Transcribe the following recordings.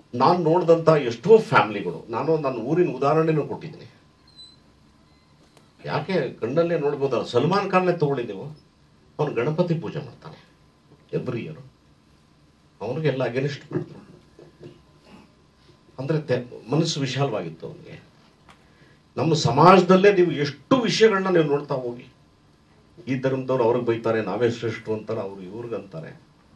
ನಾನು ನೋಡಿದಂಥ ಎಷ್ಟೋ ಫ್ಯಾಮಿಲಿಗಳು ನಾನು ನನ್ನ ಊರಿನ ಉದಾಹರಣೆನೂ ಕೊಟ್ಟಿದ್ದೀನಿ ಯಾಕೆ ಕಣ್ಣಲ್ಲೇ ನೋಡ್ಬೋದಲ್ಲ ಸಲ್ಮಾನ್ ಖಾನ್ನೇ ತಗೊಳ್ಳಿ ನೀವು ಅವನು ಗಣಪತಿ ಪೂಜೆ ಮಾಡ್ತಾನೆ ಎವ್ರಿ ಇಯರ್ ಅವನಿಗೆಲ್ಲ ಅಗೇನಿಸ್ಟ್ ಮಾಡಿದ್ರು ಅಂದರೆ ತೆ ಮನಸ್ಸು ವಿಶಾಲವಾಗಿತ್ತು ಅವನಿಗೆ ನಮ್ಮ ಸಮಾಜದಲ್ಲೇ ನೀವು ಎಷ್ಟು ವಿಷಯಗಳನ್ನ ನೀವು ನೋಡ್ತಾ ಹೋಗಿ ಈ ಧರ್ಮದವ್ರು ಅವ್ರಿಗೆ ಬೈತಾರೆ ನಾವೇ ಶ್ರೇಷ್ಠರು ಅಂತಾರೆ ಅವ್ರು ಇವ್ರಿಗಂತಾರೆ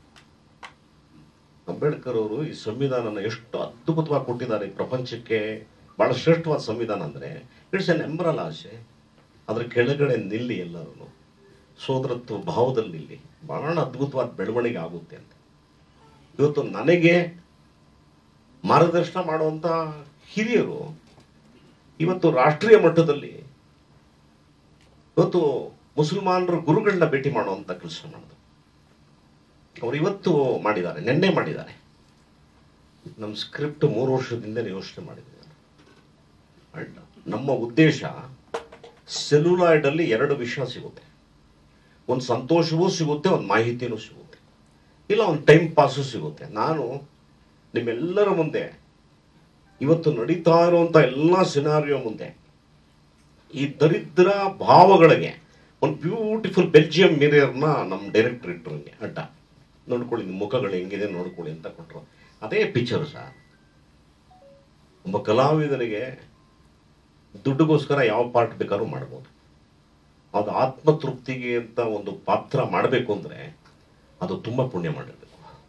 ಅಂಬೇಡ್ಕರ್ ಅವರು ಈ ಸಂವಿಧಾನನ ಎಷ್ಟು ಅದ್ಭುತವಾಗಿ ಕೊಟ್ಟಿದ್ದಾರೆ ಈ ಪ್ರಪಂಚಕ್ಕೆ ಬಹಳ ಶ್ರೇಷ್ಠವಾದ ಸಂವಿಧಾನ ಅಂದರೆ ಇಟ್ಸ್ ಎನ್ ಎಂಬ್ರಲ್ ಆಸೆ ಅದ್ರ ಕೆಳಗಡೆ ನಿಲ್ಲಿ ಎಲ್ಲರೂ ಸೋದರತ್ವ ಭಾವದಲ್ಲಿ ನಿಲ್ಲಿ ಬಹಳ ಅದ್ಭುತವಾದ ಬೆಳವಣಿಗೆ ಆಗುತ್ತೆ ಅಂತ ಇವತ್ತು ನನಗೆ ಮಾರ್ಗದರ್ಶನ ಮಾಡುವಂಥ ಹಿರಿಯರು ಇವತ್ತು ರಾಷ್ಟ್ರೀಯ ಮಟ್ಟದಲ್ಲಿ ಇವತ್ತು ಮುಸಲ್ಮಾನರ ಗುರುಗಳನ್ನ ಭೇಟಿ ಮಾಡುವಂಥ ಕೆಲಸ ಮಾಡಿದ್ರು ಅವ್ರು ಇವತ್ತು ಮಾಡಿದ್ದಾರೆ ನಿನ್ನೆ ಮಾಡಿದ್ದಾರೆ ನಮ್ಮ ಸ್ಕ್ರಿಪ್ಟ್ ಮೂರು ವರ್ಷದಿಂದ ಯೋಚನೆ ಮಾಡಿದ್ದೀನಿ ಅಲ್ಲ ನಮ್ಮ ಉದ್ದೇಶ ಸೆಲ್ಯುಲಾಯ್ಡ್ ಅಲ್ಲಿ ಎರಡು ವಿಷಯ ಸಿಗುತ್ತೆ ಒಂದು ಸಂತೋಷವೂ ಸಿಗುತ್ತೆ ಒಂದು ಮಾಹಿತಿನೂ ಸಿಗುತ್ತೆ ಇಲ್ಲ ಒಂದು ಟೈಮ್ ಪಾಸು ಸಿಗುತ್ತೆ ನಾನು ನಿಮ್ಮೆಲ್ಲರ ಮುಂದೆ ಇವತ್ತು ನಡೀತಾ ಇರುವಂತ ಎಲ್ಲ ಸಿನಾರಿಯೋ ಮುಂದೆ ಈ ದರಿದ್ರ ಭಾವಗಳಿಗೆ ಒಂದು ಬ್ಯೂಟಿಫುಲ್ ಬೆಲ್ಜಿಯಂ ಮಿರಿಯರ್ನ ನಮ್ಮ ಡೈರೆಕ್ಟರ್ ಇಟ್ಟರು ಹಂಗೆ ಅಡ್ಡ ನೋಡ್ಕೊಳ್ಳಿ ನಿಮ್ಮ ಮುಖಗಳು ಹೆಂಗಿದೆ ನೋಡ್ಕೊಳ್ಳಿ ಅಂತ ಕೊಟ್ಟರು ಅದೇ ಪಿಕ್ಚರ್ ಸರ್ ಒಬ್ಬ ಕಲಾವಿದನಿಗೆ ದುಡ್ಡುಗೋಸ್ಕರ ಯಾವ ಪಾರ್ಟ್ ಬೇಕಾದ್ರೂ ಮಾಡ್ಬೋದು ಅದು ಆತ್ಮತೃಪ್ತಿಗೆ ಅಂತ ಒಂದು ಪಾತ್ರ ಮಾಡಬೇಕು ಅಂದ್ರೆ ಅದು ತುಂಬಾ ಪುಣ್ಯ ಮಾಡಿರ್ಬೇಕು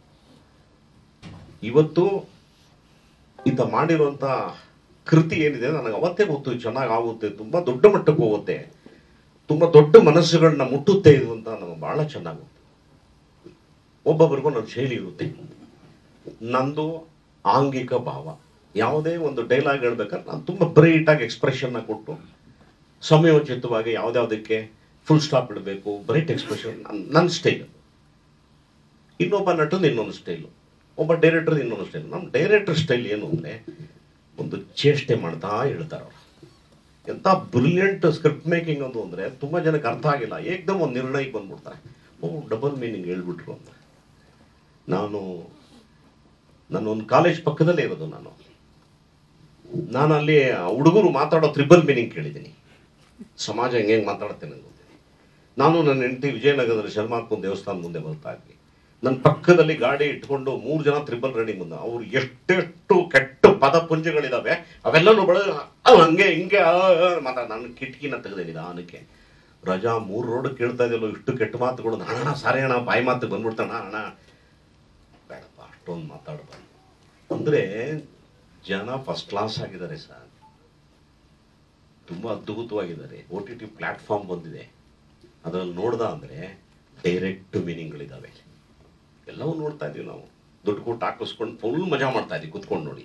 ಇವತ್ತು ಈತ ಮಾಡಿರುವಂತ ಕೃತಿ ಏನಿದೆ ನನಗೆ ಅವತ್ತೇ ಗೊತ್ತು ಚೆನ್ನಾಗಿ ಆಗುತ್ತೆ ತುಂಬಾ ದೊಡ್ಡ ಮಟ್ಟಕ್ಕೆ ಹೋಗುತ್ತೆ ತುಂಬಾ ದೊಡ್ಡ ಮನಸ್ಸುಗಳನ್ನ ಮುಟ್ಟುತ್ತೆ ಇದು ಅಂತ ನಮಗೆ ಬಹಳ ಚೆನ್ನಾಗಿ ಗೊತ್ತು ಒಬ್ಬೊಬ್ಬರಿಗೂ ನನ್ನ ಶೈಲಿ ಇರುತ್ತೆ ನಂದು ಆಂಗಿಕ ಭಾವ ಯಾವುದೇ ಒಂದು ಡೈಲಾಗ್ ಹೇಳ್ಬೇಕಾದ್ರೆ ನಾನು ತುಂಬ ಬ್ರೈಟ್ ಆಗಿ ಎಕ್ಸ್ಪ್ರೆಷನ್ನ ಕೊಟ್ಟು ಸಮಯೋಚಿತವಾಗಿ ಯಾವ್ದ್ಯಾವ್ದಕ್ಕೆ ಫುಲ್ ಸ್ಟಾಪ್ ಇಡಬೇಕು ಬ್ರೈಟ್ ಎಕ್ಸ್ಪ್ರೆಷನ್ ನನ್ನ ಸ್ಟೈಲ್ ಇನ್ನೊಬ್ಬ ನಟನ ಇನ್ನೊಂದು ಸ್ಟೈಲು ಒಬ್ಬ ಡೈರೆಕ್ಟರ್ ಇನ್ನೊಂದು ಸ್ಟೈಲ್ ನಮ್ಮ ಡೈರೆಕ್ಟರ್ ಸ್ಟೈಲ್ ಏನು ಅಂದರೆ ಒಂದು ಚೇಷ್ಟೆ ಮಾಡ್ತಾ ಹೇಳ್ತಾರೆ ಅವರು ಎಂಥ ಬ್ರಿಲಿಯಂಟ್ ಸ್ಕ್ರಿಪ್ಟ್ ಮೇಕಿಂಗ್ ಒಂದು ಅಂದರೆ ತುಂಬ ಜನಕ್ಕೆ ಅರ್ಥ ಆಗಿಲ್ಲ ಏಕ್ದಮ್ ಒಂದು ನಿರ್ಣಯಕ್ಕೆ ಬಂದ್ಬಿಡ್ತಾರೆ ಓ ಡಬಲ್ ಮೀನಿಂಗ್ ಹೇಳ್ಬಿಟ್ರು ಅಂತ ನಾನು ನಾನು ಒಂದು ಕಾಲೇಜ್ ಪಕ್ಕದಲ್ಲೇ ಇರೋದು ನಾನು ನಾನು ಅಲ್ಲಿ ಹುಡುಗರು ಮಾತಾಡೋ ತ್ರಿಬಲ್ ಮೀನಿಂಗ್ ಕೇಳಿದ್ದೀನಿ ಸಮಾಜ ಹೆಂಗೆ ಹೆಂಗೆ ಮಾತಾಡುತ್ತೇನೆ ಅಂತ ಗೊತ್ತಿದೆ ನಾನು ನನ್ನ ಹೆಂಡತಿ ವಿಜಯನಗರದಲ್ಲಿ ಶರ್ಮಾರ್ಕೊಂಡ್ ದೇವಸ್ಥಾನ ಮುಂದೆ ಬರ್ತಾ ಇದ್ವಿ ನನ್ನ ಪಕ್ಕದಲ್ಲಿ ಗಾಡಿ ಇಟ್ಕೊಂಡು ಮೂರು ಜನ ತ್ರಿಬಲ್ ರನ್ನಿಂಗ್ ಬಂದ ಅವ್ರು ಎಷ್ಟೆಷ್ಟು ಕೆಟ್ಟ ಪದ ಪುಂಜಗಳಿದಾವೆ ಅವೆಲ್ಲನೂ ಬಳ ಅವ್ ಹಂಗೆ ಹಿಂಗೆ ಮಾತಾಡ ನನ್ನ ಕಿಟಕಿನ ತೆಗೆದೆ ನಿಧಾನಕ್ಕೆ ರಜಾ ಮೂರು ರೋಡ್ ಕೇಳ್ತಾ ಇದೆಯಲ್ಲೋ ಇಷ್ಟು ಕೆಟ್ಟ ಮಾತುಗಳು ಅಣ್ಣ ಸಾರಿ ಅಣ್ಣ ಬಾಯಿ ಮಾತು ಬಂದ್ಬಿಡ್ತಾಣ ಅಣ್ಣ ಬೇಡಪ್ಪ ಅಷ್ಟೊಂದು ಮಾತಾಡಬಾರ್ದು ಅಂದ್ರೆ ಜನ ಫಸ್ಟ್ ಕ್ಲಾಸ್ ಆಗಿದ್ದಾರೆ ಸರ್ ತುಂಬಾ ಅದ್ಭುತವಾಗಿದ್ದಾರೆ ಓ ಟಿ ಟಿ ಪ್ಲಾಟ್ಫಾರ್ಮ್ ಬಂದಿದೆ ಅದರಲ್ಲಿ ನೋಡ್ದ ಅಂದ್ರೆ ಡೈರೆಕ್ಟ್ ಮೀನಿಂಗ್ಗಳಿದಾವೆ ಎಲ್ಲವೂ ನೋಡ್ತಾ ಇದೀವಿ ನಾವು ದುಡ್ಡು ಕೊಟ್ಟು ಹಾಕಿಸ್ಕೊಂಡು ಫುಲ್ ಮಜಾ ಮಾಡ್ತಾ ಇದೀವಿ ಕುತ್ಕೊಂಡು ನೋಡಿ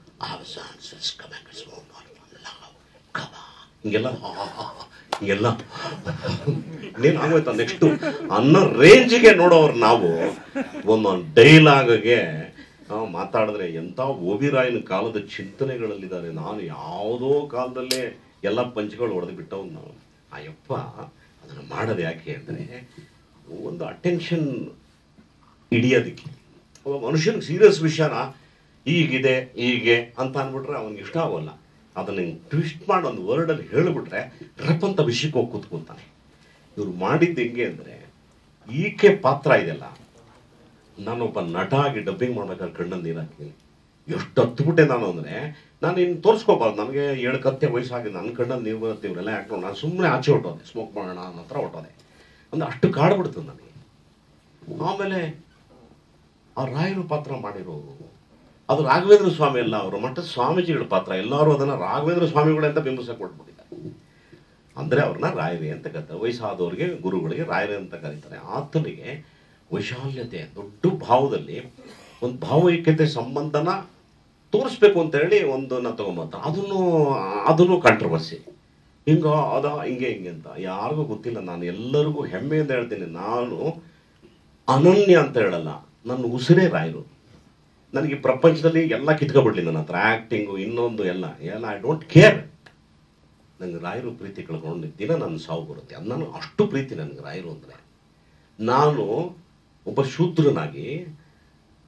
ಹಿಂಗೆಲ್ಲ ಹಿಂಗೆಲ್ಲ ಇನ್ನೇನು ಆಗೋಯ್ತಾ ನೆಕ್ಸ್ಟ್ ಅನ್ನೋ ರೇಂಜ್ಗೆ ನೋಡೋರು ನಾವು ಒಂದೊಂದು ಡೈಲಾಗ್ಗೆ ನಾವು ಮಾತಾಡಿದ್ರೆ ಎಂಥ ಓಬಿರಾಯನ ಕಾಲದ ಚಿಂತನೆಗಳಲ್ಲಿದ್ದಾರೆ ನಾನು ಯಾವುದೋ ಕಾಲದಲ್ಲೇ ಎಲ್ಲ ಪಂಚ್ಗಳು ಹೊಡೆದು ಬಿಟ್ಟವ್ ನಾವು ಅಯ್ಯಪ್ಪ ಅದನ್ನು ಮಾಡೋದು ಯಾಕೆ ಅಂದರೆ ಒಂದು ಅಟೆನ್ಷನ್ ಹಿಡಿಯೋದಕ್ಕೆ ಒಬ್ಬ ಮನುಷ್ಯನಿಗೆ ಸೀರಿಯಸ್ ವಿಷಯನ ಹೀಗಿದೆ ಹೀಗೆ ಅಂತ ಅಂದ್ಬಿಟ್ರೆ ಅವನಿಗೆ ಇಷ್ಟ ಆಗೋಲ್ಲ ಅದನ್ನ ಟ್ವಿಸ್ಟ್ ಮಾಡಿ ಒಂದು ವರ್ಡಲ್ಲಿ ಹೇಳಿಬಿಟ್ರೆ ರಪ್ಪಂತ ವಿಷಯಕ್ಕೆ ಹೋಗಿ ಕೂತ್ಕೊತಾನೆ ಇವ್ರು ಮಾಡಿದ್ದು ಹೆಂಗೆ ಅಂದರೆ ಈಕೆ ಪಾತ್ರ ಇದೆಯಲ್ಲ ನಾನೊಬ್ಬ ನಟ ಆಗಿ ಡಬ್ಬಿಂಗ್ ಮಾಡ್ಬೇಕಾದ್ರೆ ಕಣ್ಣಲ್ಲಿ ನೀರು ಹಾಕ್ತೀನಿ ಎಷ್ಟು ಹತ್ಬಿಟ್ಟೆ ನಾನು ಅಂದರೆ ನಾನು ಇನ್ನು ತೋರಿಸ್ಕೋಬಾರ್ದು ನನಗೆ ಏಳು ಕತ್ತೆ ವಯಸ್ಸಾಗಿದೆ ನನ್ನ ಕಣ್ಣಲ್ಲಿ ನೀರು ಬರುತ್ತೆ ಇವರೆಲ್ಲ ಹಾಕೊಂಡು ನಾನು ಸುಮ್ಮನೆ ಆಚೆ ಹೊಟ್ಟೋದೆ ಸ್ಮೋಕ್ ಮಾಡೋಣ ಅನ್ನೋ ಹತ್ರ ಹೊಟ್ಟೋದೆ ಅಂದ್ರೆ ಅಷ್ಟು ಕಾಡ್ಬಿಡ್ತು ನನಗೆ ಆಮೇಲೆ ಆ ರಾಯರು ಪಾತ್ರ ಮಾಡಿರೋರು ಅದು ರಾಘವೇಂದ್ರ ಸ್ವಾಮಿ ಅಲ್ಲ ಅವರು ಮಠದ ಸ್ವಾಮೀಜಿಗಳ ಪಾತ್ರ ಎಲ್ಲರೂ ಅದನ್ನ ರಾಘವೇಂದ್ರ ಸ್ವಾಮಿಗಳೇ ಅಂತ ಬಿಂಬಿಸಕ್ಕೆ ಕೊಟ್ಬಿಟ್ಟಿದ್ದಾರೆ ಅಂದ್ರೆ ಅವ್ರನ್ನ ರಾಯರಿ ಅಂತ ಕರೀತಾರೆ ವಯಸ್ಸಾದವ್ರಿಗೆ ಗುರುಗಳಿಗೆ ರಾಯರಿ ಅಂತ ಕರೀತಾರೆ ಆತನಿಗೆ ವೈಶಾಲ್ಯತೆ ದೊಡ್ಡ ಭಾವದಲ್ಲಿ ಒಂದು ಭಾವೈಕ್ಯತೆ ಸಂಬಂಧನ ತೋರಿಸ್ಬೇಕು ಅಂತ ಹೇಳಿ ಒಂದನ್ನ ತಗೊಂಬರ್ತಾರೆ ಅದನ್ನು ಅದನ್ನು ಕಾಂಟ್ರವರ್ಸಿ ಹಿಂಗ ಅದ ಹಿಂಗೆ ಹಿಂಗೆ ಅಂತ ಯಾರಿಗೂ ಗೊತ್ತಿಲ್ಲ ನಾನು ಎಲ್ಲರಿಗೂ ಹೆಮ್ಮೆಯಿಂದ ಹೇಳ್ತೀನಿ ನಾನು ಅನನ್ಯ ಅಂತ ಹೇಳಲ್ಲ ನನ್ನ ಉಸಿರೇ ರಾಯರು ನನಗೆ ಈ ಪ್ರಪಂಚದಲ್ಲಿ ಎಲ್ಲ ಕಿತ್ಕೊಬಿಡ್ಲಿ ನನ್ನ ಹತ್ರ ಆ್ಯಕ್ಟಿಂಗು ಇನ್ನೊಂದು ಎಲ್ಲ ಎಲ್ಲ ಐ ಡೋಂಟ್ ಕೇರ್ ನಂಗೆ ರಾಯರು ಪ್ರೀತಿ ಕಳ್ಕೊಂಡು ದಿನ ನನ್ನ ಸಾವು ಬರುತ್ತೆ ಅದು ನಾನು ಅಷ್ಟು ಪ್ರೀತಿ ನನಗೆ ರಾಯರು ಅಂದರೆ ನಾನು ಒಬ್ಬ ಶೂದ್ರನಾಗಿ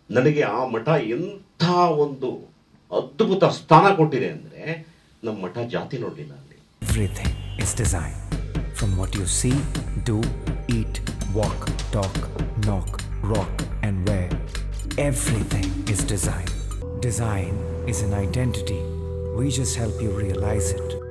ನನಗೆ ಆ ಮಠ ಎಂಥ ಒಂದು ಅದ್ಭುತ ಸ್ಥಾನ ಕೊಟ್ಟಿದೆ ಅಂದರೆ ನಮ್ಮ ಮಠ ಜಾತಿ ನೋಡಲಿಲ್ಲ ಅಲ್ಲಿ Everything is design. From what you see, do, eat, walk, talk, knock, rock, and wear. Everything is design. Design is an identity. We just help you realize it.